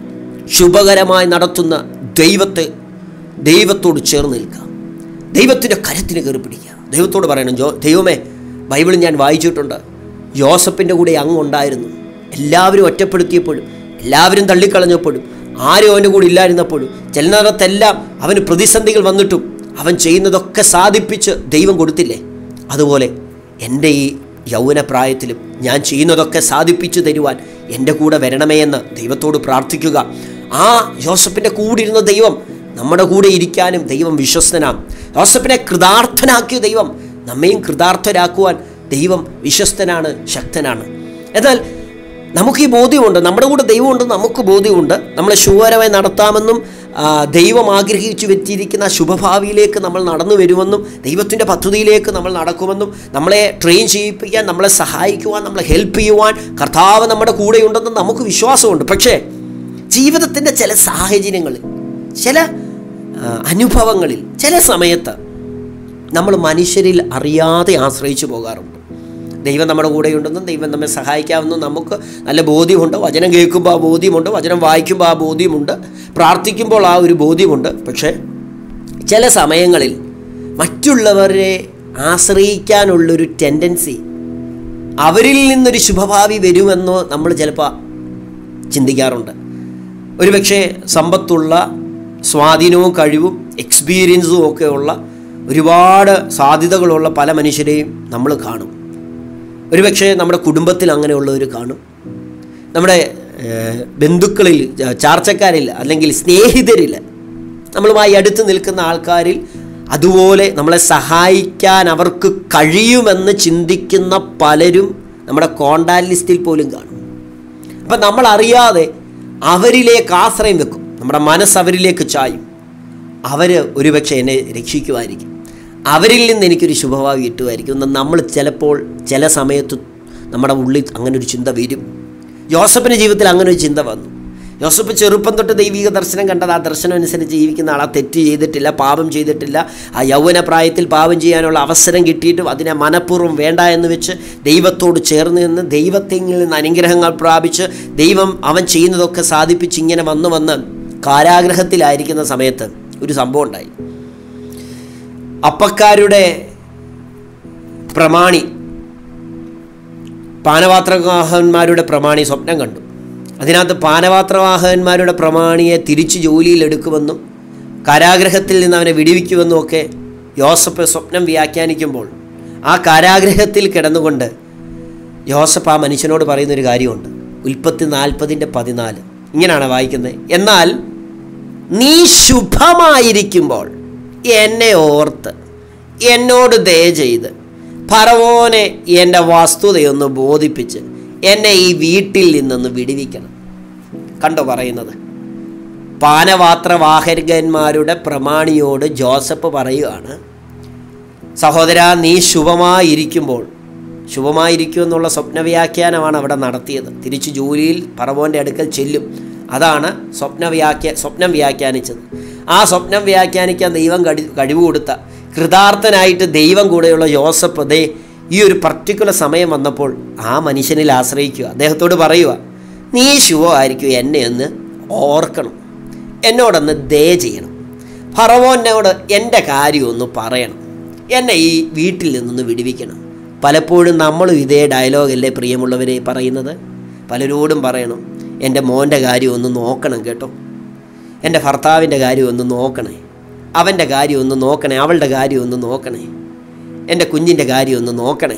ശുഭകരമായി നടത്തുന്ന ദൈവത്തെ ദൈവത്തോട് ചേർന്ന് നിൽക്കുക ദൈവത്തിൻ്റെ കരത്തിന് കയറി പിടിക്കുക ദൈവത്തോട് പറയണം ജോ ദൈവമേ ബൈബിൾ ഞാൻ വായിച്ചിട്ടുണ്ട് യോസഫിൻ്റെ കൂടെ അങ്ങ് ഉണ്ടായിരുന്നു എല്ലാവരും ഒറ്റപ്പെടുത്തിയപ്പോഴും എല്ലാവരും തള്ളിക്കളഞ്ഞപ്പോഴും ആരും അവൻ്റെ കൂടെ ഇല്ലായിരുന്നപ്പോഴും ചെല്ലുന്നിടത്തെല്ലാം അവന് പ്രതിസന്ധികൾ വന്നിട്ടും അവൻ ചെയ്യുന്നതൊക്കെ സാധിപ്പിച്ച് ദൈവം കൊടുത്തില്ലേ അതുപോലെ എൻ്റെ ഈ യൗവനപ്രായത്തിലും ഞാൻ ചെയ്യുന്നതൊക്കെ സാധിപ്പിച്ചു തരുവാൻ എൻ്റെ കൂടെ വരണമേ എന്ന് ദൈവത്തോട് പ്രാർത്ഥിക്കുക ആ യോസഫിൻ്റെ കൂടെ ഇരുന്ന ദൈവം നമ്മുടെ കൂടെ ഇരിക്കാനും ദൈവം വിശ്വസ്തനാം യോസഫിനെ കൃതാർത്ഥനാക്കിയ ദൈവം നമ്മയും കൃതാർത്ഥരാക്കുവാൻ ദൈവം വിശ്വസ്തനാണ് ശക്തനാണ് എന്നാൽ നമുക്ക് ഈ ബോധ്യമുണ്ട് നമ്മുടെ കൂടെ ദൈവമുണ്ട് നമുക്ക് ബോധ്യമുണ്ട് നമ്മളെ ശുഭകരമായി നടത്താമെന്നും ആ, ദൈവം ആഗ്രഹിച്ചു വെച്ചിരിക്കുന്ന ശുഭഭാവിയിലേക്ക് നമ്മൾ നടന്നു വരുമെന്നും ദൈവത്തിൻ്റെ പദ്ധതിയിലേക്ക് നമ്മൾ നടക്കുമെന്നും നമ്മളെ ട്രെയിൻ ചെയ്യിപ്പിക്കാൻ നമ്മളെ സഹായിക്കുവാൻ നമ്മളെ ഹെൽപ്പ് ചെയ്യുവാൻ കർത്താവ് നമ്മുടെ കൂടെയുണ്ടെന്ന് നമുക്ക് വിശ്വാസമുണ്ട് പക്ഷേ ജീവിതത്തിൻ്റെ ചില സാഹചര്യങ്ങളിൽ ചില ആ, അനുഭവങ്ങളിൽ ചില സമയത്ത് നമ്മൾ മനുഷ്യരിൽ അറിയാതെ ആശ്രയിച്ചു പോകാറുണ്ട് ദൈവം നമ്മുടെ കൂടെയുണ്ടെന്നും ദൈവം നമ്മെ സഹായിക്കാമെന്നും നമുക്ക് നല്ല ബോധ്യമുണ്ട് വചനം കേൾക്കുമ്പോൾ ആ ബോധ്യമുണ്ട് വചനം വായിക്കുമ്പോൾ ആ ബോധ്യമുണ്ട് പ്രാർത്ഥിക്കുമ്പോൾ ആ ഒരു ബോധ്യമുണ്ട് പക്ഷേ ചില സമയങ്ങളിൽ മറ്റുള്ളവരെ ആശ്രയിക്കാനുള്ളൊരു ടെൻഡൻസി അവരിൽ നിന്നൊരു ശുഭഭാവി വരുമെന്നോ നമ്മൾ ചിലപ്പോൾ ചിന്തിക്കാറുണ്ട് ഒരുപക്ഷെ സമ്പത്തുള്ള സ്വാധീനവും കഴിവും എക്സ്പീരിയൻസും ഒക്കെ ഉള്ള ഒരുപാട് സാധ്യതകളുള്ള പല മനുഷ്യരെയും നമ്മൾ കാണും ഒരുപക്ഷെ നമ്മുടെ കുടുംബത്തിൽ അങ്ങനെയുള്ളവർ കാണും നമ്മുടെ ഏഹ്, ബന്ധുക്കളിൽ ച- ചാർച്ചക്കാരിൽ അല്ലെങ്കിൽ സ്നേഹിതരിൽ നമ്മളുമായി അടുത്ത് നിൽക്കുന്ന ആൾക്കാരിൽ അതുപോലെ നമ്മളെ സഹായിക്കാൻ അവർക്ക് കഴിയുമെന്ന് ചിന്തിക്കുന്ന പലരും നമ്മുടെ കോണ്ടാക്ട് ലിസ്റ്റിൽ പോലും കാണും അപ്പം നമ്മൾ അറിയാതെ അവരിലേക്ക് ആശ്രയം വെക്കും നമ്മുടെ മനസ്സ് അവരിലേക്ക് ചായും അവർ ഒരുപക്ഷെ എന്നെ രക്ഷിക്കുമായിരിക്കും അവരിൽ നിന്ന് എനിക്കൊരു ശുഭഭാവി കിട്ടുമായിരിക്കും എന്ന് നമ്മൾ ചിലപ്പോൾ ചില സമയത്ത് നമ്മുടെ ഉള്ളിൽ അങ്ങനെ ഒരു ചിന്ത വരും യോസഫിൻ്റെ ജീവിതത്തിൽ അങ്ങനെ ഒരു ചിന്ത വന്നു യോസഫ് ചെറുപ്പം തൊട്ട് ദൈവിക ദർശനം കണ്ടത് ആ ദർശനം അനുസരിച്ച് ജീവിക്കുന്ന ആളാ തെറ്റ് ചെയ്തിട്ടില്ല പാപം ചെയ്തിട്ടില്ല ആ യൗവന പ്രായത്തിൽ പാപം ചെയ്യാനുള്ള അവസരം കിട്ടിയിട്ടും അതിനെ മനഃപൂർവ്വം വേണ്ട എന്ന് വെച്ച് ദൈവത്തോട് ചേർന്ന് നിന്ന് ദൈവത്തിൽ നിന്ന് അനുഗ്രഹങ്ങൾ പ്രാപിച്ച് ദൈവം അവൻ ചെയ്യുന്നതൊക്കെ സാധിപ്പിച്ച് ഇങ്ങനെ വന്ന് വന്ന് കാരാഗ്രഹത്തിലായിരിക്കുന്ന സമയത്ത് ഒരു സംഭവം ഉണ്ടായി അപ്പക്കാരുടെ പ്രമാണി പാനപാത്രവാഹകന്മാരുടെ പ്രമാണി സ്വപ്നം കണ്ടു അതിനകത്ത് പാനപാത്രവാഹകന്മാരുടെ പ്രമാണിയെ തിരിച്ച് ജോലിയിൽ എടുക്കുമെന്നും കാരാഗ്രഹത്തിൽ നിന്ന് അവനെ വിടുവിക്കുമെന്നും ഒക്കെ യോസഫ് സ്വപ്നം വ്യാഖ്യാനിക്കുമ്പോൾ ആ കാരാഗ്രഹത്തിൽ കിടന്നുകൊണ്ട് യോസഫ് ആ മനുഷ്യനോട് പറയുന്നൊരു കാര്യമുണ്ട് ഉൽപ്പത്തി നാൽപ്പതിൻ്റെ പതിനാല് ഇങ്ങനെയാണ് വായിക്കുന്നത് എന്നാൽ നീ ശുഭമായിരിക്കുമ്പോൾ എന്നെ ഓർത്ത് എന്നോട് ദയ ചെയ്ത് ഫറവോനെ എൻ്റെ വസ്തുതയൊന്ന് ബോധിപ്പിച്ച് എന്നെ ഈ വീട്ടിൽ നിന്നൊന്ന് വിടുവിക്കണം കണ്ടോ പറയുന്നത് പാനപാത്രവാഹകന്മാരുടെ പ്രമാണിയോട് ജോസഫ് പറയുകയാണ് സഹോദര നീ ശുഭമായിരിക്കുമ്പോൾ ശുഭമായിരിക്കും എന്നുള്ള സ്വപ്നവ്യാഖ്യാനമാണ് അവിടെ നടത്തിയത് തിരിച്ച് ജോലിയിൽ പറവോൻ്റെ അടുക്കൽ ചെല്ലും അതാണ് സ്വപ്നവ്യാഖ്യ സ്വപ്നം വ്യാഖ്യാനിച്ചത് ആ സ്വപ്നം വ്യാഖ്യാനിക്കാൻ ദൈവം കഴി കഴിവ് കൊടുത്ത കൃതാർത്ഥനായിട്ട് ദൈവം കൂടെയുള്ള ജോസഫ് ദേ ഈ ഒരു പർട്ടിക്കുലർ സമയം വന്നപ്പോൾ ആ മനുഷ്യനിൽ ആശ്രയിക്കുക അദ്ദേഹത്തോട് പറയുക നീ ശുഭമായിരിക്കും എന്നെ ഒന്ന് ഓർക്കണം എന്നോടൊന്ന് ദയ ചെയ്യണം ഫറവോനോട് എൻ്റെ കാര്യം ഒന്ന് പറയണം എന്നെ ഈ വീട്ടിൽ നിന്നൊന്ന് വിടുവിക്കണം പലപ്പോഴും നമ്മളും ഇതേ ഡയലോഗല്ലേ പ്രിയമുള്ളവരെ പറയുന്നത് പലരോടും പറയണം എൻ്റെ മോൻ്റെ കാര്യം ഒന്ന് നോക്കണം കേട്ടോ എൻ്റെ ഭർത്താവിൻ്റെ കാര്യം ഒന്ന് നോക്കണേ അവൻ്റെ കാര്യം ഒന്ന് നോക്കണേ അവളുടെ കാര്യം ഒന്ന് നോക്കണേ എൻ്റെ കുഞ്ഞിൻ്റെ കാര്യം ഒന്ന് നോക്കണേ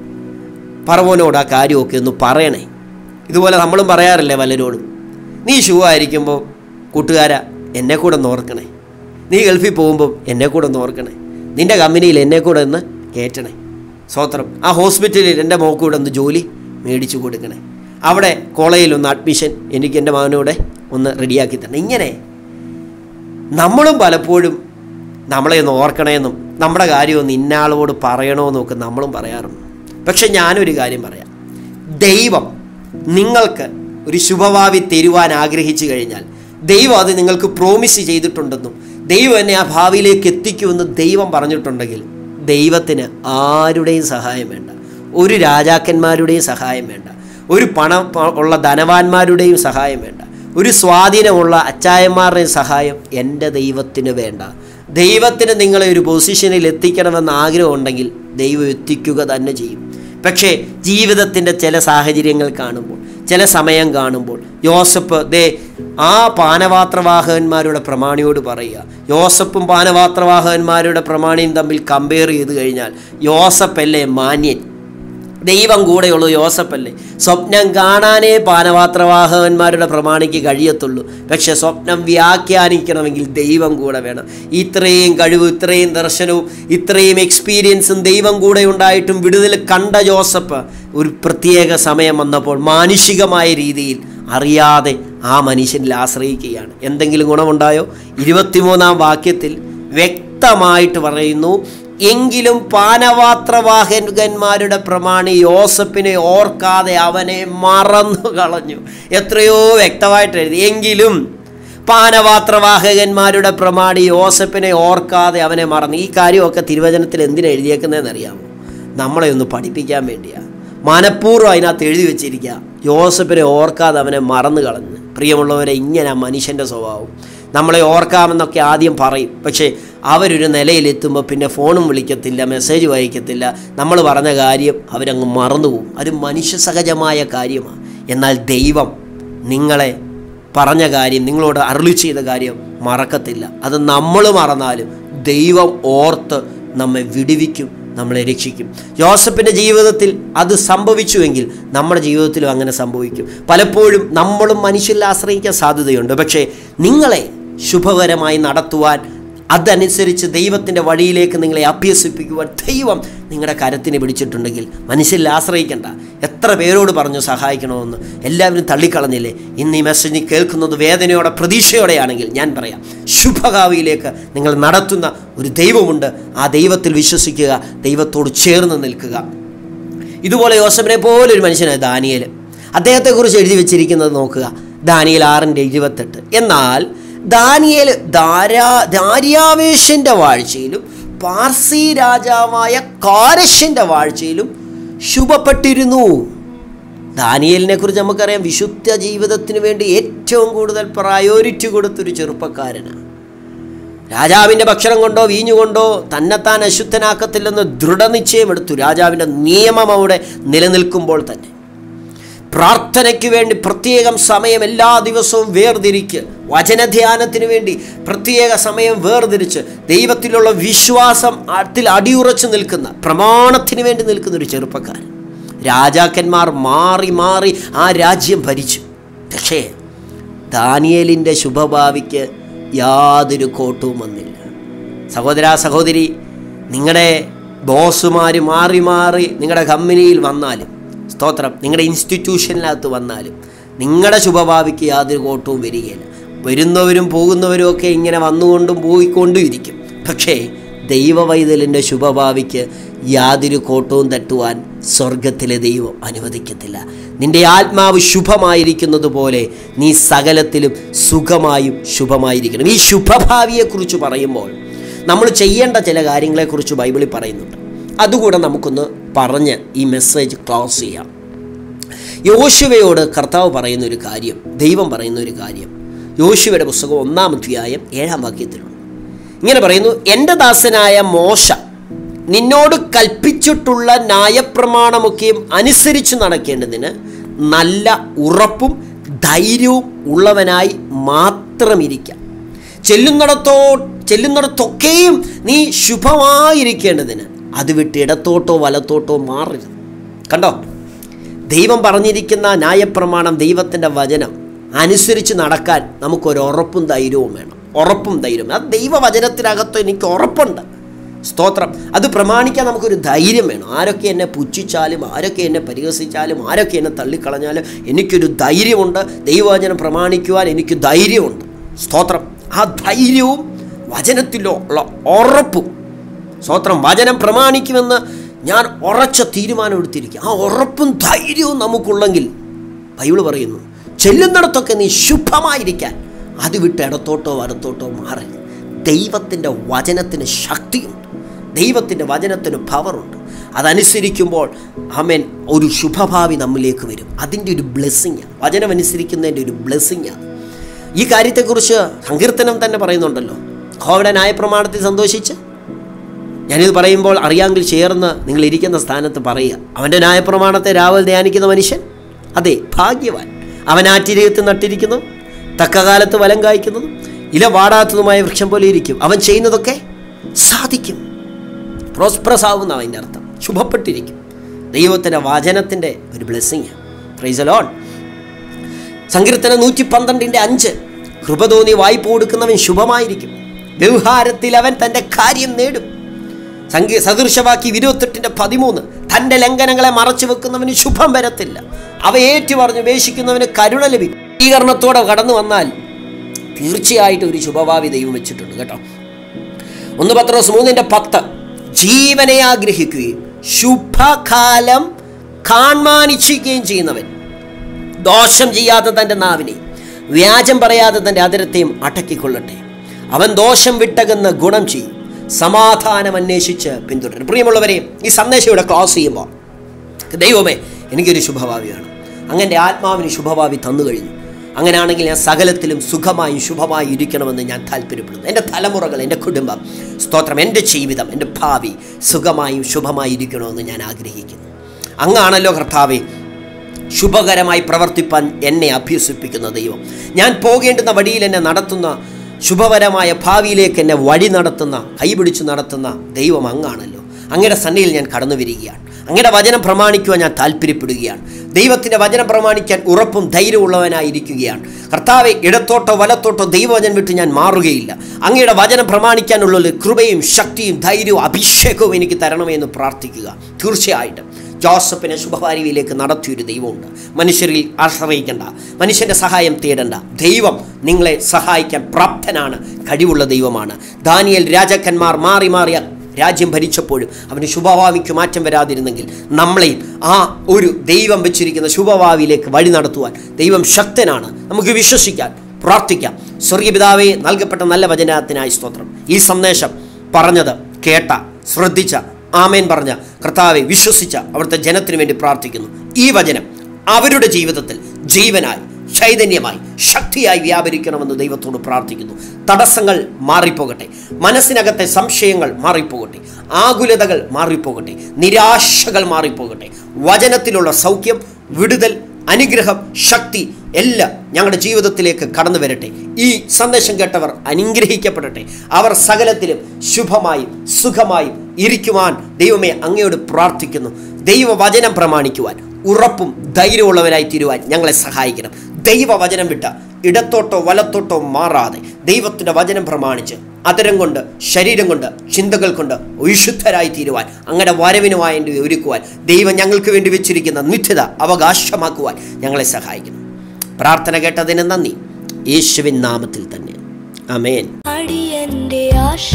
പറവോനോട് ആ കാര്യമൊക്കെ ഒന്ന് പറയണേ ഇതുപോലെ നമ്മളും പറയാറില്ലേ പലരോടും നീ ഷൂവായിരിക്കുമ്പോൾ കൂട്ടുകാരാ എന്നെ കൂടെ ഒന്ന് ഓർക്കണേ നീ ഗൾഫിൽ പോകുമ്പോൾ എന്നെ കൂടെ ഒന്ന് ഓർക്കണേ നിൻ്റെ കമ്പനിയിൽ എന്നെ കൂടെ ഒന്ന് കയറ്റണേ സ്വത്രം ആ ഹോസ്പിറ്റലിൽ എൻ്റെ മോക്കൂടെ ഒന്ന് ജോലി മേടിച്ചു കൊടുക്കണേ അവിടെ കോളേജിൽ ഒന്ന് അഡ്മിഷൻ എനിക്ക് എൻ്റെ മകനൂടെ ഒന്ന് റെഡിയാക്കി തരണം ഇങ്ങനെ നമ്മളും പലപ്പോഴും നമ്മളെ ഒന്ന് ഓർക്കണമെന്നും നമ്മുടെ കാര്യം ഒന്ന് ഇന്നാളോട് പറയണമെന്നും ഒക്കെ നമ്മളും പറയാറുണ്ട് പക്ഷെ ഞാനൊരു കാര്യം പറയാം ദൈവം നിങ്ങൾക്ക് ഒരു ശുഭഭാവി തരുവാൻ ആഗ്രഹിച്ചു കഴിഞ്ഞാൽ ദൈവം അത് നിങ്ങൾക്ക് പ്രോമിസ് ചെയ്തിട്ടുണ്ടെന്നും ദൈവം എന്നെ ആ ഭാവിയിലേക്ക് എത്തിക്കുമെന്ന് ദൈവം പറഞ്ഞിട്ടുണ്ടെങ്കിൽ ദൈവത്തിന് ആരുടെയും സഹായം വേണ്ട ഒരു രാജാക്കന്മാരുടെയും സഹായം വേണ്ട ഒരു പണം പ- ഉള്ള ധനവാന്മാരുടെയും സഹായം വേണ്ട ഒരു സ്വാധീനമുള്ള അച്ചായന്മാരുടെയും സഹായം എൻ്റെ ദൈവത്തിന് വേണ്ട ദൈവത്തിന് നിങ്ങളെ ഒരു പൊസിഷനിൽ എത്തിക്കണമെന്ന് ആഗ്രഹമുണ്ടെങ്കിൽ ദൈവം എത്തിക്കുക തന്നെ ചെയ്യും പക്ഷേ ജീവിതത്തിൻ്റെ ചില സാഹചര്യങ്ങൾ കാണുമ്പോൾ ചില സമയം കാണുമ്പോൾ യോസഫ് ദേ ആ പാനപാത്രവാഹകന്മാരുടെ പ്രമാണിയോട് പറയുക യോസഫും പാനപാത്രവാഹകന്മാരുടെ പ്രമാണിയും തമ്മിൽ കമ്പയർ ചെയ്ത് കഴിഞ്ഞാൽ യോസഫ് അല്ലേ മാന്യൻ ദൈവം കൂടെയുള്ളൂ യോസഫല്ലേ സ്വപ്നം കാണാനേ പാനപാത്രവാഹകന്മാരുടെ പ്രമാണിക്ക് കഴിയത്തുള്ളൂ പക്ഷെ സ്വപ്നം വ്യാഖ്യാനിക്കണമെങ്കിൽ ദൈവം കൂടെ വേണം ഇത്രയും കഴിവ് ഇത്രയും ദർശനവും ഇത്രയും എക്സ്പീരിയൻസും ദൈവം കൂടെ ഉണ്ടായിട്ടും വിടുതൽ കണ്ട ജോസഫ് ഒരു പ്രത്യേക സമയം വന്നപ്പോൾ മാനുഷികമായ രീതിയിൽ അറിയാതെ ആ മനുഷ്യനിൽ ആശ്രയിക്കുകയാണ് എന്തെങ്കിലും ഗുണമുണ്ടായോ ഇരുപത്തിമൂന്നാം വാക്യത്തിൽ വ്യക്തമായിട്ട് പറയുന്നു എങ്കിലും പാനപാത്രവാഹകന്മാരുടെ പ്രമാണി യോസഫിനെ ഓർക്കാതെ അവനെ മറന്നു കളഞ്ഞു എത്രയോ വ്യക്തമായിട്ട് എഴുതി എങ്കിലും പാനപാത്രവാഹകന്മാരുടെ പ്രമാണി യോസഫിനെ ഓർക്കാതെ അവനെ മറന്നു ഈ കാര്യമൊക്കെ തിരുവചനത്തിൽ എന്തിനാ എഴുതിയേക്കുന്നതെന്ന് അറിയാമോ നമ്മളെ ഒന്ന് പഠിപ്പിക്കാൻ വേണ്ടിയാ മനഃപൂർവ്വം അതിനകത്ത് എഴുതി വെച്ചിരിക്കുക യോസഫിനെ ഓർക്കാതെ അവനെ മറന്നു കളഞ്ഞു പ്രിയമുള്ളവരെ ഇങ്ങനെ മനുഷ്യൻ്റെ സ്വഭാവം നമ്മളെ ഓർക്കാമെന്നൊക്കെ ആദ്യം പറയും പക്ഷേ അവരൊരു നിലയിലെത്തുമ്പോൾ പിന്നെ ഫോണും വിളിക്കത്തില്ല മെസ്സേജ് വായിക്കത്തില്ല നമ്മൾ പറഞ്ഞ കാര്യം അവരങ്ങ് മറന്നുപോകും അത് മനുഷ്യ സഹജമായ കാര്യമാണ് എന്നാൽ ദൈവം നിങ്ങളെ പറഞ്ഞ കാര്യം നിങ്ങളോട് അരുളി ചെയ്ത കാര്യം മറക്കത്തില്ല അത് നമ്മൾ മറന്നാലും ദൈവം ഓർത്ത് നമ്മെ വിടുവിക്കും നമ്മളെ രക്ഷിക്കും ജോസഫിൻ്റെ ജീവിതത്തിൽ അത് സംഭവിച്ചുവെങ്കിൽ നമ്മുടെ ജീവിതത്തിലും അങ്ങനെ സംഭവിക്കും പലപ്പോഴും നമ്മളും മനുഷ്യരിൽ ആശ്രയിക്കാൻ സാധ്യതയുണ്ട് പക്ഷേ നിങ്ങളെ ശുഭകരമായി നടത്തുവാൻ അതനുസരിച്ച് ദൈവത്തിൻ്റെ വഴിയിലേക്ക് നിങ്ങളെ അഭ്യസിപ്പിക്കുവാൻ ദൈവം നിങ്ങളുടെ കരത്തിന് പിടിച്ചിട്ടുണ്ടെങ്കിൽ മനുഷ്യരിൽ ആശ്രയിക്കേണ്ട എത്ര പേരോട് പറഞ്ഞു സഹായിക്കണമെന്ന് എല്ലാവരും തള്ളിക്കളഞ്ഞില്ലേ ഇന്ന് ഈ മെസ്സേജ് കേൾക്കുന്നത് വേദനയോടെ പ്രതീക്ഷയോടെയാണെങ്കിൽ ഞാൻ പറയാം ശുഭകാവിയിലേക്ക് നിങ്ങൾ നടത്തുന്ന ഒരു ദൈവമുണ്ട് ആ ദൈവത്തിൽ വിശ്വസിക്കുക ദൈവത്തോട് ചേർന്ന് നിൽക്കുക ഇതുപോലെ യോസഫിനെ പോലെ ഒരു മനുഷ്യനാണ് ദാനിയേൽ അദ്ദേഹത്തെക്കുറിച്ച് എഴുതി വെച്ചിരിക്കുന്നത് നോക്കുക ദാനിയേൽ ആറിൻ്റെ എഴുപത്തെട്ട് എന്നാൽ ദാനിയേൽ ദാരാ ദാര്യാവേശൻ്റെ വാഴ്ചയിലും പാർസി രാജാവായ കാരശൻ്റെ വാഴ്ചയിലും ശുഭപ്പെട്ടിരുന്നു ദാനിയേലിനെ കുറിച്ച് നമുക്കറിയാം വിശുദ്ധ ജീവിതത്തിന് വേണ്ടി ഏറ്റവും കൂടുതൽ പ്രയോറിറ്റി കൊടുത്തൊരു ചെറുപ്പക്കാരനാണ് രാജാവിൻ്റെ ഭക്ഷണം കൊണ്ടോ വീഞ്ഞു കൊണ്ടോ തന്നെത്താൻ അശുദ്ധനാക്കത്തില്ലെന്ന് ദൃഢനിശ്ചയമെടുത്തു രാജാവിൻ്റെ നിയമം അവിടെ നിലനിൽക്കുമ്പോൾ തന്നെ പ്രാർത്ഥനയ്ക്ക് വേണ്ടി പ്രത്യേകം സമയം എല്ലാ ദിവസവും വേർതിരിക്ക് വചനധ്യാനത്തിന് വേണ്ടി പ്രത്യേക സമയം വേർതിരിച്ച് ദൈവത്തിലുള്ള വിശ്വാസം അതിൽ അടിയുറച്ചു നിൽക്കുന്ന പ്രമാണത്തിന് വേണ്ടി നിൽക്കുന്ന ഒരു ചെറുപ്പക്കാരൻ രാജാക്കന്മാർ മാറി മാറി ആ രാജ്യം ഭരിച്ചു പക്ഷേ ദാനിയേലിൻ്റെ ശുഭഭാവിക്ക് യാതൊരു കോട്ടവും വന്നില്ല സഹോദര സഹോദരി നിങ്ങളുടെ ബോസുമാർ മാറി മാറി നിങ്ങളുടെ കമ്പനിയിൽ വന്നാലും സ്തോത്രം നിങ്ങളുടെ ഇൻസ്റ്റിറ്റ്യൂഷനിനകത്ത് വന്നാലും നിങ്ങളുടെ ശുഭഭാവിക്ക് യാതൊരു കോട്ടവും വരികയില്ല വരുന്നവരും പോകുന്നവരും ഒക്കെ ഇങ്ങനെ വന്നുകൊണ്ടും പോയിക്കൊണ്ടും ഇരിക്കും പക്ഷേ ദൈവവൈതലിൻ്റെ ശുഭഭാവിക്ക് യാതൊരു കോട്ടവും തട്ടുവാൻ സ്വർഗത്തിലെ ദൈവം അനുവദിക്കത്തില്ല നിന്റെ ആത്മാവ് ശുഭമായിരിക്കുന്നത് പോലെ നീ സകലത്തിലും സുഖമായും ശുഭമായിരിക്കണം ഈ ശുഭഭാവിയെക്കുറിച്ച് പറയുമ്പോൾ നമ്മൾ ചെയ്യേണ്ട ചില കാര്യങ്ങളെക്കുറിച്ച് ബൈബിളിൽ പറയുന്നുണ്ട് അതുകൂടെ നമുക്കൊന്ന് പറഞ്ഞ് ഈ മെസ്സേജ് ക്ലോസ് ചെയ്യാം യോശുവയോട് കർത്താവ് പറയുന്ന ഒരു കാര്യം ദൈവം പറയുന്ന ഒരു കാര്യം യോശുവയുടെ പുസ്തകം ഒന്നാം അധ്യായം ഏഴാം വാക്യത്തിലുണ്ട് ഇങ്ങനെ പറയുന്നു എൻ്റെ ദാസനായ മോശ നിന്നോട് കൽപ്പിച്ചിട്ടുള്ള ന്യായപ്രമാണമൊക്കെയും അനുസരിച്ച് നടക്കേണ്ടതിന് നല്ല ഉറപ്പും ധൈര്യവും ഉള്ളവനായി മാത്രം ഇരിക്കാം ചെല്ലുന്നിടത്തോ ചെല്ലുന്നിടത്തൊക്കെയും നീ ശുഭമായിരിക്കേണ്ടതിന് അത് വിട്ട് ഇടത്തോട്ടോ വലത്തോട്ടോ മാറരുത് കണ്ടോ ദൈവം പറഞ്ഞിരിക്കുന്ന ന്യായപ്രമാണം ദൈവത്തിൻ്റെ വചനം അനുസരിച്ച് നടക്കാൻ നമുക്കൊരു ഉറപ്പും ധൈര്യവും വേണം ഉറപ്പും ധൈര്യവും അത് ദൈവവചനത്തിനകത്ത് എനിക്ക് ഉറപ്പുണ്ട് സ്തോത്രം അത് പ്രമാണിക്കാൻ നമുക്കൊരു ധൈര്യം വേണം ആരൊക്കെ എന്നെ പുച്ഛിച്ചാലും ആരൊക്കെ എന്നെ പരിഹസിച്ചാലും ആരൊക്കെ എന്നെ തള്ളിക്കളഞ്ഞാലും എനിക്കൊരു ധൈര്യമുണ്ട് ദൈവവചനം പ്രമാണിക്കുവാൻ എനിക്ക് ധൈര്യമുണ്ട് സ്തോത്രം ആ ധൈര്യവും വചനത്തിലുള്ള ഉറപ്പും സ്തോത്രം വചനം പ്രമാണിക്കുമെന്ന് ഞാൻ ഉറച്ച തീരുമാനമെടുത്തിരിക്കുക ആ ഉറപ്പും ധൈര്യവും നമുക്കുള്ളെങ്കിൽ ബൈബിൾ പറയുന്നു ചെല്ലുന്നിടത്തൊക്കെ നീ ശുഭമായിരിക്കാൻ അത് വിട്ട് ഇടത്തോട്ടോ വലത്തോട്ടോ മാറരുത് ദൈവത്തിൻ്റെ വചനത്തിന് ശക്തിയുണ്ട് ദൈവത്തിൻ്റെ വചനത്തിന് പവറുണ്ട് അതനുസരിക്കുമ്പോൾ അമേൻ ഒരു ശുഭഭാവി നമ്മിലേക്ക് വരും അതിൻ്റെ ഒരു ബ്ലെസ്സിങ്ങാണ് വചനം അനുസരിക്കുന്നതിൻ്റെ ഒരു ബ്ലെസ്സിങ്ങാണ് ഈ കാര്യത്തെക്കുറിച്ച് സങ്കീർത്തനം തന്നെ പറയുന്നുണ്ടല്ലോ കോവിഡ് ന്യായപ്രമാണത്തിൽ സന്തോഷിച്ച് ഞാനിത് പറയുമ്പോൾ അറിയാമെങ്കിൽ ചേർന്ന് നിങ്ങൾ ഇരിക്കുന്ന സ്ഥാനത്ത് പറയുക അവൻ്റെ ന്യായപ്രമാണത്തെ രാവിലെ ധ്യാനിക്കുന്ന മനുഷ്യൻ അതെ ഭാഗ്യവാൻ അവൻ ആറ്റിരയത്ത് നട്ടിരിക്കുന്നു തക്കകാലത്ത് വലം കായ്ക്കുന്നതും ഇല വാടാത്തതുമായ വൃക്ഷം പോലെ ഇരിക്കും അവൻ ചെയ്യുന്നതൊക്കെ സാധിക്കും പ്രോസ്പ്രസ് ആവുന്ന അതിൻ്റെ അർത്ഥം ശുഭപ്പെട്ടിരിക്കും ദൈവത്തിൻ്റെ വചനത്തിൻ്റെ ഒരു ബ്ലെസ്സിങ് പ്രൈസ് ലോൺ സങ്കീർത്തനം നൂറ്റി പന്ത്രണ്ടിൻ്റെ അഞ്ച് കൃപ തോന്നി വായ്പ കൊടുക്കുന്നവൻ ശുഭമായിരിക്കും വ്യവഹാരത്തിൽ അവൻ തൻ്റെ കാര്യം നേടും സംഗീ സദൃശവാക്കി ഇരുപത്തെട്ടിൻ്റെ പതിമൂന്ന് തൻ്റെ ലംഘനങ്ങളെ മറച്ചു വെക്കുന്നവന് ശുഭം വരത്തില്ല അവ ഏറ്റു പറഞ്ഞു ഉപേക്ഷിക്കുന്നവന് കരുണ ലഭിക്കും സ്വീകരണത്തോടെ കടന്നു വന്നാൽ തീർച്ചയായിട്ടും ഒരു ശുഭഭാവി ദൈവം വെച്ചിട്ടുണ്ട് കേട്ടോ ഒന്ന് പത്രോസ് മൂന്നിൻ്റെ പത്ത് ജീവനെ ആഗ്രഹിക്കുകയും ശുഭകാലം കാൺമാനിച്ചിരിക്കുകയും ചെയ്യുന്നവൻ ദോഷം ചെയ്യാതെ തൻ്റെ നാവിനെ വ്യാജം പറയാതെ തൻ്റെ അതിരത്തെയും അടക്കിക്കൊള്ളട്ടെ അവൻ ദോഷം വിട്ടകന്ന് ഗുണം ചെയ്യും സമാധാനം അന്വേഷിച്ച് പിന്തുടരും പ്രിയമുള്ളവരെ ഈ സന്ദേശം ഇവിടെ ക്ലോസ് ചെയ്യുമ്പോൾ ദൈവമേ എനിക്കൊരു ശുഭഭാവി വേണം അങ്ങനെ ആത്മാവിന് ശുഭഭാവി തന്നു കഴിഞ്ഞു അങ്ങനെയാണെങ്കിൽ ഞാൻ സകലത്തിലും സുഖമായും ശുഭമായും ഇരിക്കണമെന്ന് ഞാൻ താല്പര്യപ്പെടുന്നു എൻ്റെ തലമുറകൾ എൻ്റെ കുടുംബം സ്തോത്രം എൻ്റെ ജീവിതം എൻ്റെ ഭാവി സുഖമായും ശുഭമായും ഇരിക്കണമെന്ന് ഞാൻ ആഗ്രഹിക്കുന്നു അങ്ങാണല്ലോ കർത്താവെ ശുഭകരമായി പ്രവർത്തിപ്പാൻ എന്നെ അഭ്യസിപ്പിക്കുന്ന ദൈവം ഞാൻ പോകേണ്ടുന്ന വഴിയിൽ എന്നെ നടത്തുന്ന ശുഭകരമായ ഭാവിയിലേക്ക് എന്നെ വഴി നടത്തുന്ന കൈപിടിച്ച് നടത്തുന്ന ദൈവം അങ്ങാണല്ലോ അങ്ങയുടെ സന്നിധിയിൽ ഞാൻ കടന്നു വരികയാണ് അങ്ങയുടെ വചനം പ്രമാണിക്കുവാൻ ഞാൻ താല്പര്യപ്പെടുകയാണ് ദൈവത്തിൻ്റെ വചനം പ്രമാണിക്കാൻ ഉറപ്പും ധൈര്യമുള്ളവനായിരിക്കുകയാണ് കർത്താവെ ഇടത്തോട്ടോ വലത്തോട്ടോ ദൈവവചനം വിട്ട് ഞാൻ മാറുകയില്ല അങ്ങയുടെ വചനം പ്രമാണിക്കാനുള്ള ഒരു കൃപയും ശക്തിയും ധൈര്യവും അഭിഷേകവും എനിക്ക് തരണമേ എന്ന് പ്രാർത്ഥിക്കുക തീർച്ചയായിട്ടും ജോസഫിനെ ശുഭഭാരിയിലേക്ക് നടത്തിയൊരു ദൈവമുണ്ട് മനുഷ്യരിൽ ആശ്രയിക്കേണ്ട മനുഷ്യൻ്റെ സഹായം തേടണ്ട ദൈവം നിങ്ങളെ സഹായിക്കാൻ പ്രാപ്തനാണ് കഴിവുള്ള ദൈവമാണ് ദാനിയൽ രാജാക്കന്മാർ മാറി മാറിയ രാജ്യം ഭരിച്ചപ്പോഴും അവന് ശുഭഭാവിക്ക് മാറ്റം വരാതിരുന്നെങ്കിൽ നമ്മളെയും ആ ഒരു ദൈവം വെച്ചിരിക്കുന്ന ശുഭഭാവിയിലേക്ക് വഴി നടത്തുവാൻ ദൈവം ശക്തനാണ് നമുക്ക് വിശ്വസിക്കാൻ പ്രാർത്ഥിക്കാം സ്വർഗീയപിതാവെ നൽകപ്പെട്ട നല്ല വചനത്തിനായി സ്തോത്രം ഈ സന്ദേശം പറഞ്ഞത് കേട്ട ശ്രദ്ധിച്ച ആമേൻ പറഞ്ഞ കർത്താവെ വിശ്വസിച്ച അവിടുത്തെ ജനത്തിന് വേണ്ടി പ്രാർത്ഥിക്കുന്നു ഈ വചനം അവരുടെ ജീവിതത്തിൽ ജീവനായി ചൈതന്യമായി ശക്തിയായി വ്യാപരിക്കണമെന്ന് ദൈവത്തോട് പ്രാർത്ഥിക്കുന്നു തടസ്സങ്ങൾ മാറിപ്പോകട്ടെ മനസ്സിനകത്തെ സംശയങ്ങൾ മാറിപ്പോകട്ടെ ആകുലതകൾ മാറിപ്പോകട്ടെ നിരാശകൾ മാറിപ്പോകട്ടെ വചനത്തിലുള്ള സൗഖ്യം വിടുതൽ അനുഗ്രഹം ശക്തി എല്ലാം ഞങ്ങളുടെ ജീവിതത്തിലേക്ക് കടന്നു വരട്ടെ ഈ സന്ദേശം കേട്ടവർ അനുഗ്രഹിക്കപ്പെടട്ടെ അവർ സകലത്തിലും ശുഭമായും സുഖമായും ഇരിക്കുവാൻ ദൈവമേ അങ്ങയോട് പ്രാർത്ഥിക്കുന്നു ദൈവവചനം പ്രമാണിക്കുവാൻ ഉറപ്പും ധൈര്യമുള്ളവരായി തീരുവാൻ ഞങ്ങളെ സഹായിക്കണം ദൈവവചനം വിട്ട ഇടത്തോട്ടോ വലത്തോട്ടോ മാറാതെ ദൈവത്തിൻ്റെ വചനം പ്രമാണിച്ച് അതരം കൊണ്ട് ശരീരം കൊണ്ട് ചിന്തകൾ കൊണ്ട് വിശുദ്ധരായി തീരുവാൻ അങ്ങനെ വരവിനുമായി വേണ്ടി ഒരുക്കുവാൻ ദൈവം ഞങ്ങൾക്ക് വേണ്ടി വെച്ചിരിക്കുന്ന നിത്യത അവകാശമാക്കുവാൻ ഞങ്ങളെ സഹായിക്കണം പ്രാർത്ഥന കേട്ടതിന് നന്ദി യേശുവിൻ നാമത്തിൽ തന്നെ അമേൻ അടിയന്റെ ആശ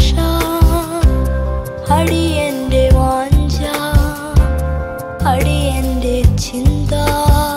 അടിയന്റെ വാഞ്ച അടിയന്റെ ചിന്ത